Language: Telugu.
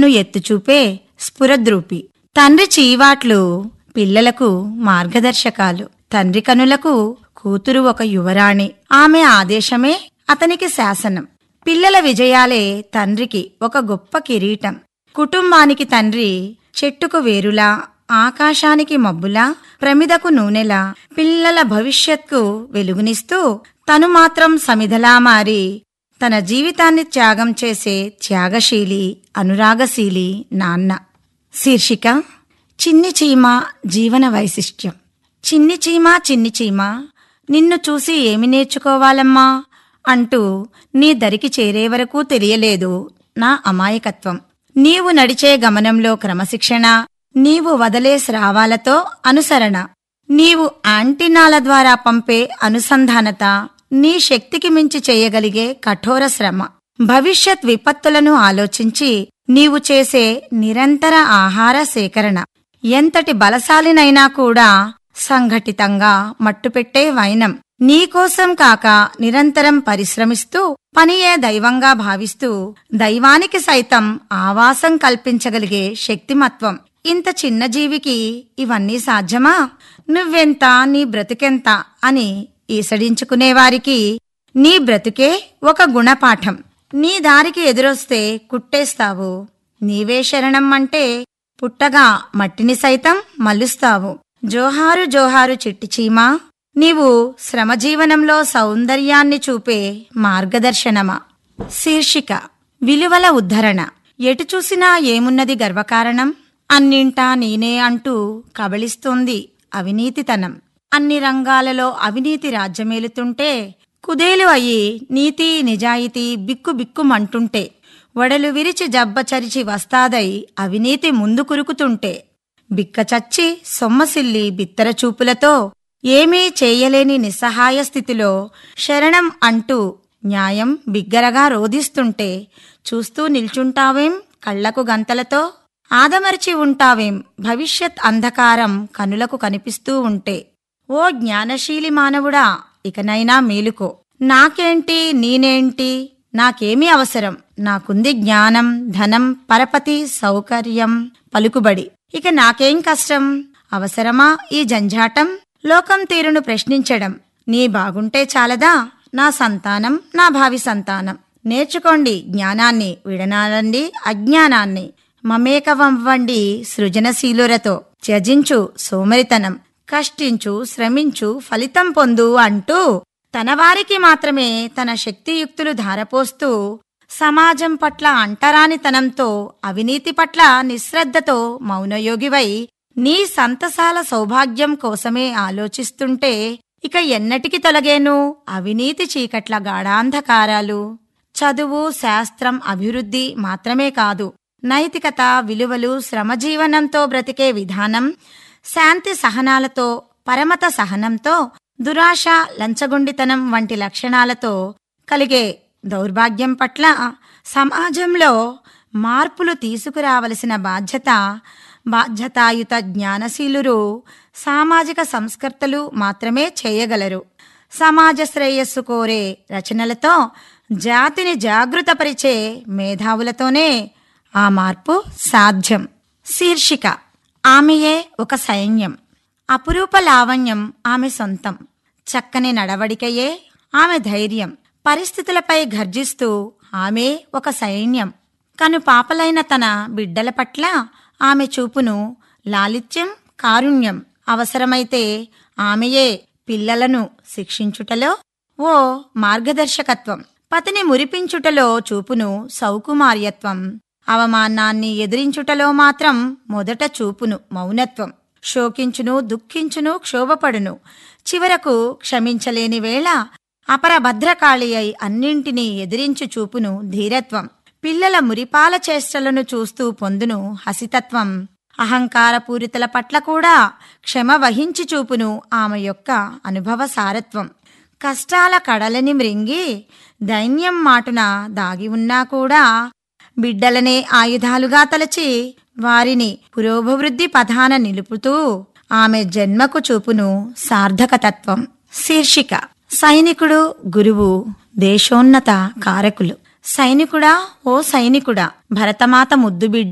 ను ఎత్తుచూపే స్ఫురద్రూపి తండ్రి చీవాట్లు పిల్లలకు మార్గదర్శకాలు తండ్రి కనులకు కూతురు ఒక యువరాణి ఆమె ఆదేశమే అతనికి శాసనం పిల్లల విజయాలే తండ్రికి ఒక గొప్ప కిరీటం కుటుంబానికి తండ్రి చెట్టుకు వేరులా ఆకాశానికి మబ్బులా ప్రమిదకు నూనెలా పిల్లల భవిష్యత్కు వెలుగునిస్తూ తను మాత్రం సమిధలా మారి తన జీవితాన్ని త్యాగం చేసే త్యాగశీలి అనురాగశీలి నాన్న శీర్షిక చిన్ని చీమ జీవన వైశిష్ట్యం చిన్ని చీమ చిన్ని చీమ నిన్ను చూసి ఏమి నేర్చుకోవాలమ్మా అంటూ నీ దరికి చేరే వరకు తెలియలేదు నా అమాయకత్వం నీవు నడిచే గమనంలో క్రమశిక్షణ నీవు వదలే స్రావాలతో అనుసరణ నీవు యాంటీనాల ద్వారా పంపే అనుసంధానత నీ శక్తికి మించి చేయగలిగే కఠోర శ్రమ భవిష్యత్ విపత్తులను ఆలోచించి నీవు చేసే నిరంతర ఆహార సేకరణ ఎంతటి బలశాలినైనా కూడా సంఘటితంగా మట్టుపెట్టే వైనం నీకోసం కాక నిరంతరం పరిశ్రమిస్తూ పనియే దైవంగా భావిస్తూ దైవానికి సైతం ఆవాసం కల్పించగలిగే శక్తిమత్వం ఇంత చిన్న జీవికి ఇవన్నీ సాధ్యమా నువ్వెంత నీ బ్రతుకెంత అని ఈసడించుకునేవారికి నీ బ్రతుకే ఒక గుణపాఠం నీ దారికి ఎదురొస్తే కుట్టేస్తావు నీవే శరణం అంటే పుట్టగా మట్టిని సైతం మల్లుస్తావు జోహారు జోహారు చిట్టి చీమా నీవు శ్రమజీవనంలో సౌందర్యాన్ని చూపే మార్గదర్శనమా శీర్షిక విలువల ఉద్ధరణ ఎటు చూసినా ఏమున్నది గర్వకారణం అన్నింటా నేనే అంటూ కబళిస్తోంది అవినీతితనం అన్ని రంగాలలో అవినీతి రాజ్యమేలుతుంటే కుదేలు అయి నీతి నిజాయితీ బిక్కు బిక్కుమంటుంటే వడలు విరిచి జబ్బచరిచి వస్తాదై అవినీతి ముందు కురుకుతుంటే బిక్కచచ్చి సొమ్మసిల్లి బిత్తర చూపులతో ఏమీ చేయలేని నిస్సహాయ స్థితిలో శరణం అంటూ న్యాయం బిగ్గరగా రోధిస్తుంటే చూస్తూ నిల్చుంటావేం కళ్లకు గంతలతో ఆదమర్చి ఉంటావేం భవిష్యత్ అంధకారం కనులకు కనిపిస్తూ ఉంటే ఓ జ్ఞానశీలి మానవుడా ఇకనైనా మేలుకో నాకేంటి నేనేంటి నాకేమీ అవసరం నాకుంది జ్ఞానం ధనం పరపతి సౌకర్యం పలుకుబడి ఇక నాకేం కష్టం అవసరమా ఈ జంజాటం లోకం తీరును ప్రశ్నించడం నీ బాగుంటే చాలదా నా సంతానం నా భావి సంతానం నేర్చుకోండి జ్ఞానాన్ని విడనాడండి అజ్ఞానాన్ని మమేకవ్వండి సృజనశీలురతో త్యజించు సోమరితనం కష్టించు శ్రమించు ఫలితం పొందు అంటూ తన వారికి మాత్రమే తన శక్తియుక్తులు ధారపోస్తూ సమాజం పట్ల అంటరానితనంతో అవినీతి పట్ల నిశ్రద్ధతో మౌనయోగివై నీ సంతసాల సౌభాగ్యం కోసమే ఆలోచిస్తుంటే ఇక ఎన్నటికి తొలగేను అవినీతి చీకట్ల గాఢాంధకారాలు చదువు శాస్త్రం అభివృద్ధి మాత్రమే కాదు నైతికత విలువలు శ్రమజీవనంతో బ్రతికే విధానం శాంతి సహనాలతో పరమత సహనంతో దురాశ లంచగొండితనం వంటి లక్షణాలతో కలిగే దౌర్భాగ్యం పట్ల సమాజంలో మార్పులు తీసుకురావలసిన బాధ్యత బాధ్యతాయుత జ్ఞానశీలురు సామాజిక సంస్కర్తలు మాత్రమే చేయగలరు సమాజ శ్రేయస్సు కోరే రచనలతో జాతిని జాగృతపరిచే మేధావులతోనే ఆ మార్పు సాధ్యం శీర్షిక ఆమెయే ఒక సైన్యం అపురూప లావణ్యం ఆమె సొంతం చక్కని నడవడికయే ఆమె ధైర్యం పరిస్థితులపై గర్జిస్తూ ఆమె ఒక సైన్యం కను పాపలైన తన బిడ్డల పట్ల ఆమె చూపును లాలిత్యం కారుణ్యం అవసరమైతే ఆమెయే పిల్లలను శిక్షించుటలో ఓ మార్గదర్శకత్వం పతిని మురిపించుటలో చూపును సౌకుమార్యత్వం అవమానాన్ని ఎదిరించుటలో మాత్రం మొదట చూపును మౌనత్వం శోకించును దుఃఖించును క్షోభపడును చివరకు క్షమించలేని వేళ అపర భద్రకాళి అయి అన్నింటినీ ఎదిరించు చూపును ధీరత్వం పిల్లల మురిపాల చేష్టలను చూస్తూ పొందును హసితత్వం అహంకారపూరితల పట్ల కూడా క్షమ వహించి చూపును ఆమె యొక్క అనుభవ సారత్వం కష్టాల కడలని మృంగి దైన్యం మాటున దాగి ఉన్నా కూడా బిడ్డలనే ఆయుధాలుగా తలచి వారిని పురోభివృద్ధి పథాన నిలుపుతూ ఆమె జన్మకు చూపును సార్థకతత్వం శీర్షిక సైనికుడు గురువు దేశోన్నత కారకులు సైనికుడా ఓ సైనికుడా భరతమాత ముద్దుబిడ్డ